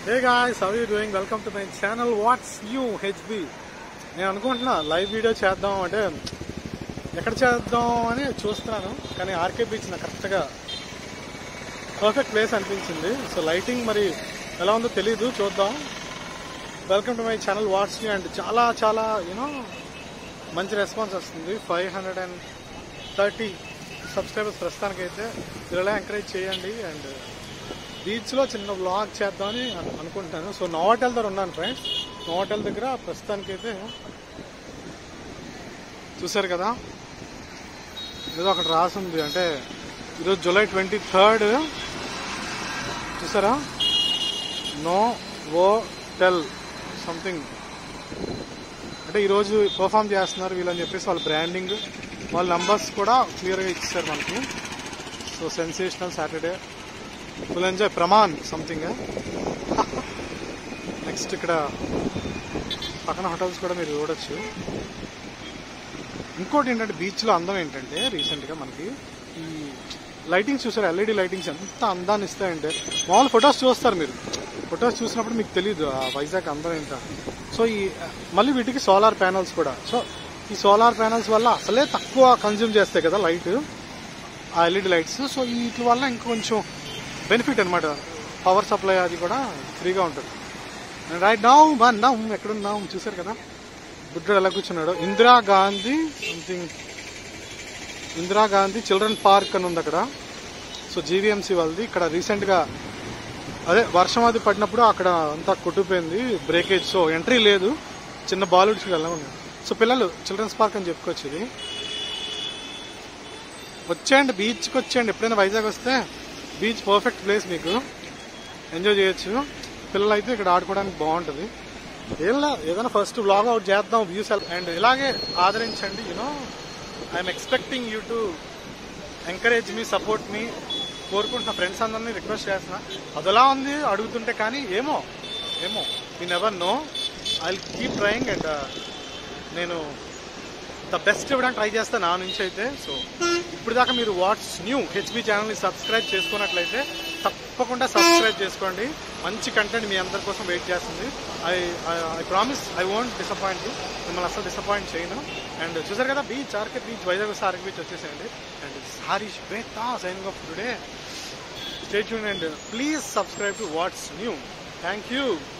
hey guys how you doing welcome to my channel what's new HB నేను అనుకుంటున్నా live video చేద్దాం అంటే ఎక్కడ చేద్దాం అని చూస్తున్నాను కానీ ఆర్కే బీచ్ నాకు కరెక్ట్గా పర్ఫెక్ట్ ప్లేస్ అనిపించింది సో లైటింగ్ మరి ఎలా ఉందో తెలీదు చూద్దాం welcome to my channel what's new and చాలా చాలా యూనో మంచి రెస్పాన్స్ వస్తుంది five hundred and thirty subscribers ప్రస్తుతానికైతే ఇలా ఎంకరేజ్ చేయండి అండ్ బీచ్లో చిన్న వ్లాగ్ చేద్దామని అను- అనుకుంటున్నాను సో నోవాటెల్ దగ్గర ఉన్నాను ఫ్రెండ్స్ నోవాటెల్ దగ్గర ప్రస్తుతానికైతే చూసారు కదా ఏదో అక్కడ రాసింది అంటే ఈరోజు జూలై ట్వంటీ థర్డ్ చూసారా నో ఓ టెల్ సంథింగ్ అంటే ఈరోజు పర్ఫామ్ చేస్తున్నారు వీళ్ళని చెప్పేసి వాళ్ళ బ్రాండింగ్ వాళ్ళ నంబర్స్ కూడా క్లియర్గా ఇచ్చారు మనకి so sensational Saturday full enjoy ప్రమాన్ సంథింగ్ నెక్స్ట్ ఇక్కడ పక్కన హోటల్స్ కూడా మీరు చూడొచ్చు ఇంకోటి ఏంటంటే బీచ్లో అందం ఏంటంటే రీసెంట్గా మనకి ఈ లైటింగ్స్ చూసారు ఎల్ఈడి లైటింగ్స్ ఎంత అందాన్ని ఇస్తాయంటే మామూలు ఫొటోస్ చూస్తారు మీరు ఫొటోస్ చూసినప్పుడు మీకు తెలియదు ఆ వైజాగ్ అందం ఏంటో సో ఈ మళ్ళీ వీటికి సోలార్ ప్యానల్స్ కూడా సో ఈ సోలార్ ప్యానల్స్ వల్ల అసలే తక్కువ కన్జ్యూమ్ చేస్తాయి కదా లైట్ ఆ ఎల్ఈడి లైట్స్ సో వీటి వల్ల ఇంకొంచెం బెనిఫిట్ అనమాట పవర్ సప్లై అది కూడా ఫ్రీగా ఉంటుంది రైట్ నౌ వన్ నౌ ఎక్కడున్నాం చూసారు కదా బుద్ధుడు ఎలా కూర్చున్నాడు Indira Gandhi something Indira Gandhi children park అని ఉంది అక్కడ సో జీవీఎంసీ వాళ్ళది ఇక్కడ రీసెంట్గా అదే వర్షం అది పడినప్పుడు అక్కడ అంతా కొట్టుకుపోయింది బ్రేకేజ్ సో ఎంట్రీ లేదు చిన్న బాలుడికి వెళ్ళాము సో పిల్లలు చిల్డ్రన్స్ పార్క్ అని చెప్పుకోవచ్చు ఇది వచ్చేయండి బీచ్కి వచ్చేయండి ఎప్పుడైనా వైజాగ్ వస్తే బీచ్ పర్ఫెక్ట్ ప్లేస్ మీకు ఎంజాయ్ చేయొచ్చు పిల్లలు అయితే ఇక్కడ ఆడుకోవడానికి బాగుంటుంది ఏం లే ఏదైనా ఫస్ట్ వ్లాగ్ అవుట్ చేద్దాం వ్యూస్ అండ్ ఇలాగే ఆదరించండి you know I'm expecting you to encourage మీ సపోర్ట్ మీ కోరుకుంటున్న ఫ్రెండ్స్ అందరినీ రిక్వెస్ట్ చేస్తున్నా అదలా ఉంది అడుగుతుంటే కానీ ఏమో ఏమో మీ never know I keep trying and నేను ద బెస్ట్ ఇవ్వడానికి ట్రై చేస్తా నా నుంచి అయితే సో ఇప్పుడు దాకా మీరు వాట్స్ న్యూ హెచ్బి ఛానల్ని సబ్స్క్రైబ్ చేసుకున్నట్లయితే తప్పకుండా సబ్స్క్రైబ్ చేసుకోండి మంచి కంటెంట్ మీ అందరి కోసం వెయిట్ చేస్తుంది I I promise I won't disappoint మిమ్మల్ని అసలు డిసప్పాయింట్ చేయను అండ్ చూసారు కదా బీచ్ ఆర్కే బీచ్ వైజాగ్ వస్తే ఆర్కే బీచ్ వచ్చేసేయండి and sorry Shweta signing off today stay tune and please subscribe to what's new thank you